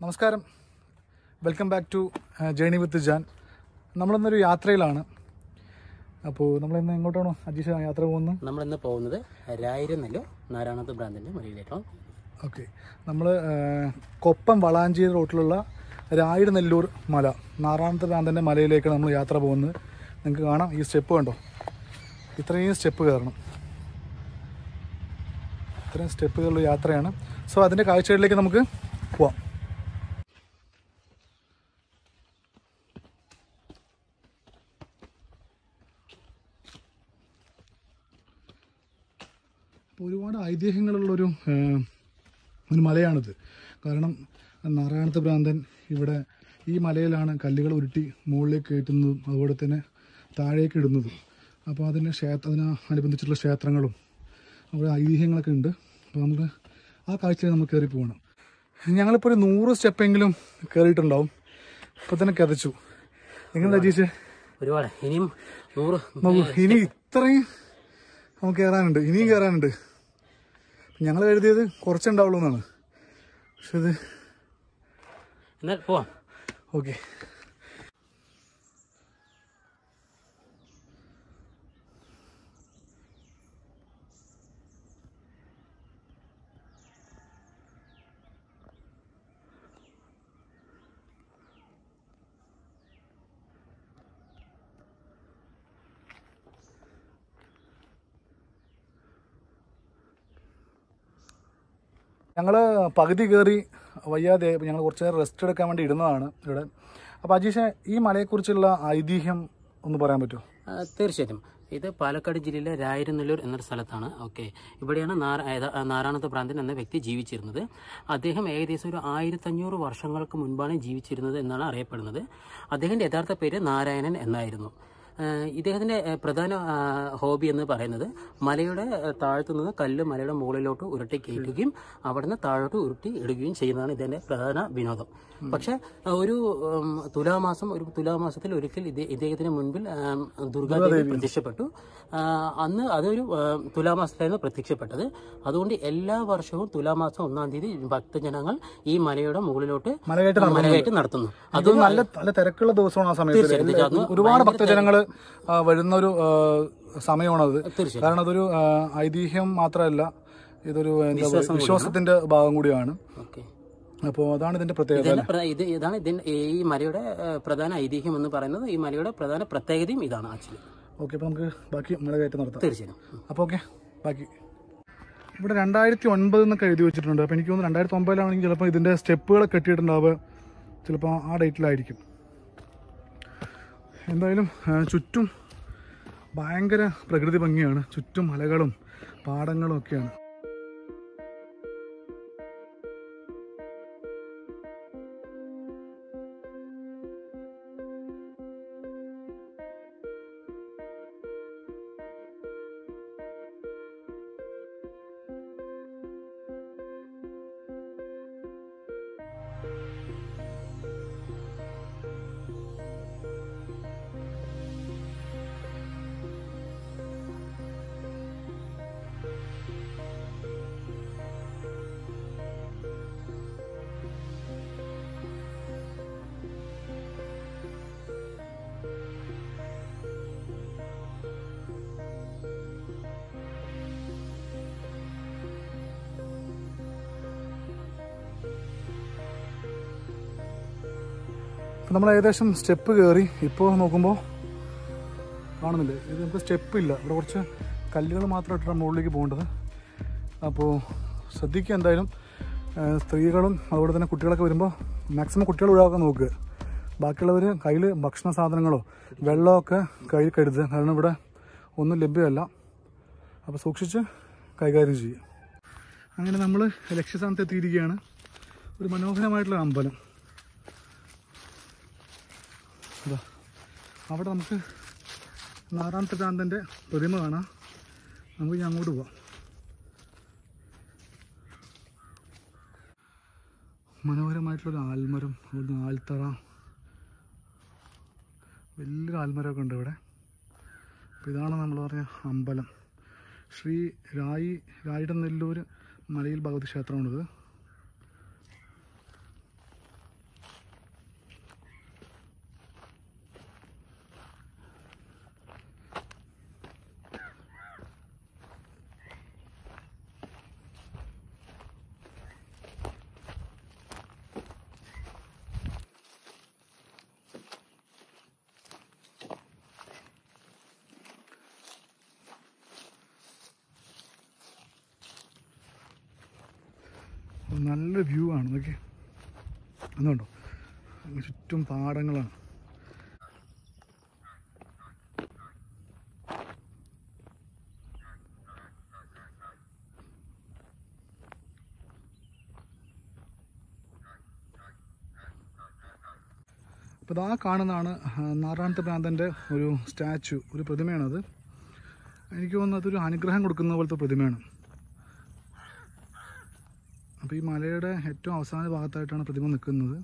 നമസ്കാരം welcome back to journey with Jan നമ്മളിന്നൊരു യാത്രയിലാണ് അപ്പോൾ നമ്മളിന്ന് എങ്ങോട്ടാണോ അജീഷ യാത്ര പോകുന്നത് നമ്മളിന്ന് പോകുന്നത് രായിരനെല്ലൂർ നാരായണത്ത് ബ്രാഞ്ചിൻ്റെ മുറിയിലേക്കാണ് ഓക്കെ നമ്മൾ കൊപ്പം വളാഞ്ചേരി റോട്ടിലുള്ള രായിട് നെല്ലൂർ മല നാറാണത്തെ ഭ്രാന്തൻ്റെ മലയിലേക്കാണ് നമ്മൾ യാത്ര പോകുന്നത് നിങ്ങൾക്ക് കാണാം ഈ സ്റ്റെപ്പ് കണ്ടോ ഇത്രയും സ്റ്റെപ്പ് കയറണം ഇത്രയും സ്റ്റെപ്പുകളുള്ള യാത്രയാണ് സോ അതിൻ്റെ കാഴ്ചകളിലേക്ക് നമുക്ക് പോവാം അപ്പോൾ ഒരുപാട് ഐതിഹ്യങ്ങളുള്ളൊരു ഏഹ്, ഒരു മലയാണിത് കാരണം നാരായണത്തെ ഭ്രാന്തൻ ഇവിടെ ഈ മലയിലാണ് കല്ലുകൾ ഉരുട്ടി മുകളിലേക്ക് കയറ്റുന്നതും അതുപോലെ തന്നെ താഴേക്ക് ഇടുന്നതും അപ്പോൾ അതിന് ക്ഷേത്ര അതിന് അനുബന്ധിച്ചിട്ടുള്ള ക്ഷേത്രങ്ങളും അവിടെ ഐതിഹ്യങ്ങളൊക്കെ ഉണ്ട് അപ്പോൾ നമുക്ക് ആ കാഴ്ചയിൽ നമുക്ക് കയറി പോകണം ഞങ്ങളിപ്പോൾ ഒരു നൂറ് സ്റ്റെപ്പെങ്കിലും കയറിയിട്ടുണ്ടാവും ഇപ്പോൾ തന്നെ കഥച്ചു എങ്ങനെ രജീഷ് ഒരുപാട് ഇനിയും നൂറ് നമുക്ക് ഇനി ഇത്രയും നമുക്ക് കയറാനുണ്ട് ഇനിയും കയറാനുണ്ട് ഞങ്ങൾ എഴുതിയത് കുറച്ചുണ്ടാവുള്ളൂ എന്നാണ് പക്ഷെ ഇത് എന്നാൽ പോവാം ഓക്കെ ഞങ്ങൾ പകുതി കയറി വയ്യാതെ ഞങ്ങൾ കുറച്ച് നേരം റെസ്റ്റ് എടുക്കാൻ വേണ്ടി ഇരുന്നതാണ് ഇവിടെ അപ്പോൾ അജീഷ ഈ മലയെക്കുറിച്ചുള്ള ഐതിഹ്യം ഒന്ന് പറയാൻ പറ്റുമോ ആ, തീർച്ചയായിട്ടും ഇത് പാലക്കാട് ജില്ലയിലെ രായിരനെല്ലൂർ എന്നൊരു സ്ഥലത്താണ് ഓക്കെ ഇവിടെയാണ് നാര- ഏത- നാരായണത്ത് ഭ്രാന്തൻ എന്ന വ്യക്തി ജീവിച്ചിരുന്നത് അദ്ദേഹം ഏകദേശം ഒരു ആയിരത്തഞ്ഞൂറ് വർഷങ്ങൾക്ക് മുൻപാണ് ജീവിച്ചിരുന്നത് എന്നാണ് അറിയപ്പെടുന്നത് അദ്ദേഹത്തിന്റെ യഥാർത്ഥ പേര് നാരായണൻ എന്നായിരുന്നു ആഹ് ഇദ്ദേഹത്തിന്റെ ആഹ് പ്രധാന ആഹ് ഹോബി എന്ന് പറയുന്നത് മലയുടെ ആഹ് താഴത്തു നിന്ന് കല്ല് മലയുടെ മുകളിലോട്ട് ഉരുട്ടി കയറ്റുകയും അവിടുന്ന് താഴോട്ട് ഉരുട്ടി ഇടുകയും ചെയ്യുന്നതാണ് ഇതിന്റെ പ്രധാന വിനോദം പക്ഷെ ആഹ് ഒരു ഉം, തുലാമാസം ഒരു തുലാമാസത്തിൽ ഒരിക്കൽ ഇദ്ദേ- ഇദ്ദേഹത്തിന് മുൻപിൽ ആം, ദുർഗാദേവി പ്രത്യക്ഷപ്പെട്ടു ആഹ് അന്ന് അതൊരു ആഹ്, തുലാമാസത്തിലായിരുന്നു പ്രത്യക്ഷപ്പെട്ടത് അതുകൊണ്ട് എല്ലാ വർഷവും തുലാമാസം ഒന്നാം തീയതി ഭക്തജനങ്ങൾ ഈ മലയുടെ മുകളിലോട്ട് മലകയറ്റം നടത്തുന്നുണ്ട്. മലകയറ്റം നടത്തുന്നു അത് നല്ല നല്ല തിരക്കുള്ള ദിവസമാണ് ആ സമയത്ത് തീർച്ചയായിട്ടും. അത് ഒരുപാട് ഭക്തജനങ്ങൾ വരുന്ന ഒരു സമയമാണത് തീർച്ചയായും കാരണം അതൊരു ആ, ഐതിഹ്യം മാത്രമല്ല ഇതൊരു എന്താ പറയുക വിശ്വാസത്തിന്റെ ഭാഗം കൂടിയാണ് ഓക്കെ അപ്പോൾ അതാണ് ഇതിന്റെ പ്രത്യേകത ഇതിന്റെ പ്ര- ഇത് ഇതാണ് ഇതിന്റെ ഈ മലയുടെ ഏഹ്, പ്രധാന ഐതിഹ്യം എന്ന് പറയുന്നത് ഈ മലയുടെ പ്രധാന പ്രത്യേകതയും ഇതാണ് ആക്ച്വലി ഓക്കെ അപ്പോൾ നമുക്ക് ബാക്കി മല കയറ്റം നടത്താം തീർച്ചയായും ഉം. അപ്പോൾ ഓക്കെ ബാക്കി ഇവിടെ രണ്ടായിരത്തി ഒൻപത് എന്നൊക്കെ എഴുതി വെച്ചിട്ടുണ്ട് അപ്പോൾ എനിക്ക് തോന്നുന്നു രണ്ടായിരത്തി ഒമ്പതിലാണെങ്കിൽ ചിലപ്പോൾ ഇതിൻ്റെ സ്റ്റെപ്പുകൾ കെട്ടിയിട്ടുണ്ടാവുക ചിലപ്പോൾ ആ ഡേറ്റിലായിരിക്കും എന്തായാലും ആ, ചുറ്റും ഭയങ്കര പ്രകൃതി ഭംഗിയാണ് ചുറ്റും മലകളും പാടങ്ങളും ഒക്കെയാണ് അപ്പോൾ നമ്മൾ ഏകദേശം സ്റ്റെപ്പ് കയറി ഇപ്പോൾ നോക്കുമ്പോൾ കാണുന്നില്ലേ ഇത് നമുക്ക് സ്റ്റെപ്പ് ഇല്ല ഇവിടെ കുറച്ച് കല്ലുകൾ മാത്രം ഇട്ടിട്ടാണ് മുകളിലേക്ക് പോകേണ്ടത് അപ്പോൾ ശ്രദ്ധിക്കുക എന്തായാലും ആ, സ്ത്രീകളും അതുപോലെ തന്നെ കുട്ടികളൊക്കെ വരുമ്പോൾ മാക്സിമം കുട്ടികൾ ഒഴിവാക്കാൻ നോക്കുക ബാക്കിയുള്ളവർ കയ്യിൽ ഭക്ഷണ സാധനങ്ങളോ വെള്ളമൊക്കെ കയ്യിൽ കരുതുക കാരണം ഇവിടെ ഒന്നും ലഭ്യമല്ല അപ്പോൾ സൂക്ഷിച്ച് കൈകാര്യം ചെയ്യുക അങ്ങനെ നമ്മൾ ലക്ഷ്യസ്ഥാനത്ത് എത്തിയിരിക്കുകയാണ് ഒരു മനോഹരമായിട്ടുള്ള അമ്പലം ഇതാ അവിടെ നമുക്ക് നാരായണത്തെ ഭ്രാന്തൻ്റെ പ്രതിമ കാണാം നമുക്ക് ഇനി അങ്ങോട്ട് പോവാം മനോഹരമായിട്ടുള്ളൊരു ആൽമരം അവിടുന്ന് ആൽത്തറ വലിയൊരു ആൽമരമൊക്കെ ഉണ്ട് ഇവിടെ അപ്പോൾ ഇതാണ് നമ്മൾ പറഞ്ഞ അമ്പലം ശ്രീ രായി രായിട നെല്ലൂർ മലയിൽ ഭഗവതി ക്ഷേത്രമാണിത് നല്ല വ്യൂ ആണ് നോക്കി എന്നുണ്ടോ ചുറ്റും പാടങ്ങളാണ് അപ്പോൾ ഇതാ കാണുന്നതാണ് നാറാണത്തെ ഭ്രാന്തൻ്റെ ഒരു സ്റ്റാച്ചു ഒരു പ്രതിമയാണത് എനിക്ക് തോന്നുന്നു അതൊരു അനുഗ്രഹം കൊടുക്കുന്ന പോലത്തെ പ്രതിമയാണ് അപ്പോൾ ഈ മലയുടെ ഏറ്റവും അവസാന ഭാഗത്തായിട്ടാണ് പ്രതിമ നിൽക്കുന്നത്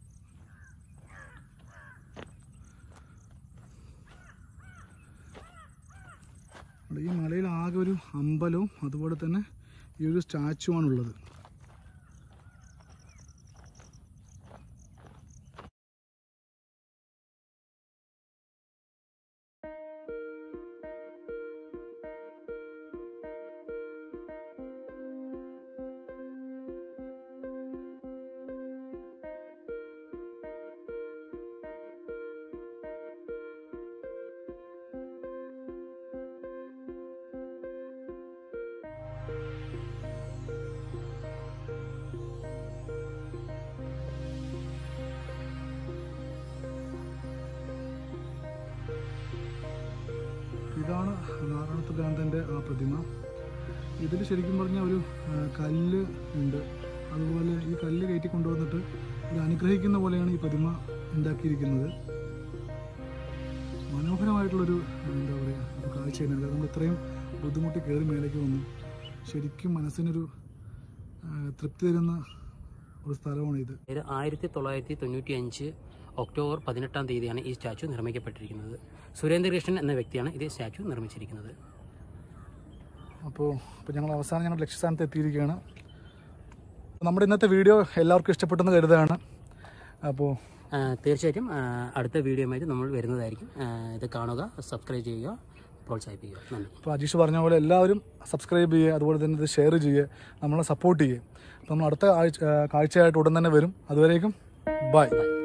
അവിടെ ഈ മലയിൽ ആകെ ഒരു അമ്പലവും അതുപോലെ തന്നെ ഈ ഒരു സ്റ്റാച്ചുവാണുള്ളത് ഇതാണ് നാരായണത്ത് ഭ്രാന്തൻ്റെ ആ പ്രതിമ ഇതിൽ ശരിക്കും പറഞ്ഞാൽ ഒരു ആ, കല്ല് ഉണ്ട് അതുപോലെ ഈ കല്ല് കയറ്റി കൊണ്ടുവന്നിട്ട് ഇത് അനുഗ്രഹിക്കുന്ന പോലെയാണ് ഈ പ്രതിമ ഉണ്ടാക്കിയിരിക്കുന്നത് മനോഹരമായിട്ടുള്ളൊരു ആ, എന്താ പറയുക ഒരു കാഴ്ച തന്നെയാണ് നമ്മൾ ഇത്രയും ബുദ്ധിമുട്ടി കയറി മേലേക്ക് വന്നു ശരിക്കും മനസ്സിനൊരു ആ, തൃപ്തി തരുന്ന ഒരു സ്ഥലമാണ് ഇത് ഇത് ആയിരത്തി തൊള്ളായിരത്തി തൊണ്ണൂറ്റി അഞ്ച് ഒക്ടോബർ പതിനെട്ടാം തീയതിയാണ് ഈ സ്റ്റാച്ചു നിർമ്മിക്കപ്പെട്ടിരിക്കുന്നത് സുരേന്ദ്രകൃഷ്ണൻ എന്ന വ്യക്തിയാണ് ഇത് സ്റ്റാച്ചു നിർമ്മിച്ചിരിക്കുന്നത് അപ്പോൾ ഇപ്പോൾ ഞങ്ങൾ അവസാനം ഞങ്ങളുടെ ലക്ഷ്യസ്ഥാനത്ത് എത്തിയിരിക്കുകയാണ് നമ്മുടെ ഇന്നത്തെ വീഡിയോ എല്ലാവർക്കും ഇഷ്ടപ്പെട്ടെന്ന് കരുതുകയാണ് അപ്പോൾ ആ, തീർച്ചയായിട്ടും ആ, അടുത്ത വീഡിയോയുമായിട്ട് നമ്മൾ വരുന്നതായിരിക്കും ആ, ഇത് കാണുക സബ്സ്ക്രൈബ് ചെയ്യുക പ്രോത്സാഹിപ്പിക്കുക നന്ദി ഇപ്പോൾ അജീഷ് പറഞ്ഞ പോലെ എല്ലാവരും സബ്സ്ക്രൈബ് ചെയ്യുക അതുപോലെ തന്നെ ഇത് ഷെയർ ചെയ്യുക നമ്മളെ സപ്പോർട്ട് ചെയ്യുക അപ്പോൾ നമ്മൾ അടുത്ത ആഴ്ച കാഴ്ചയായിട്ട് ഉടൻ തന്നെ വരും അതുവരേക്കും ബൈ ബൈ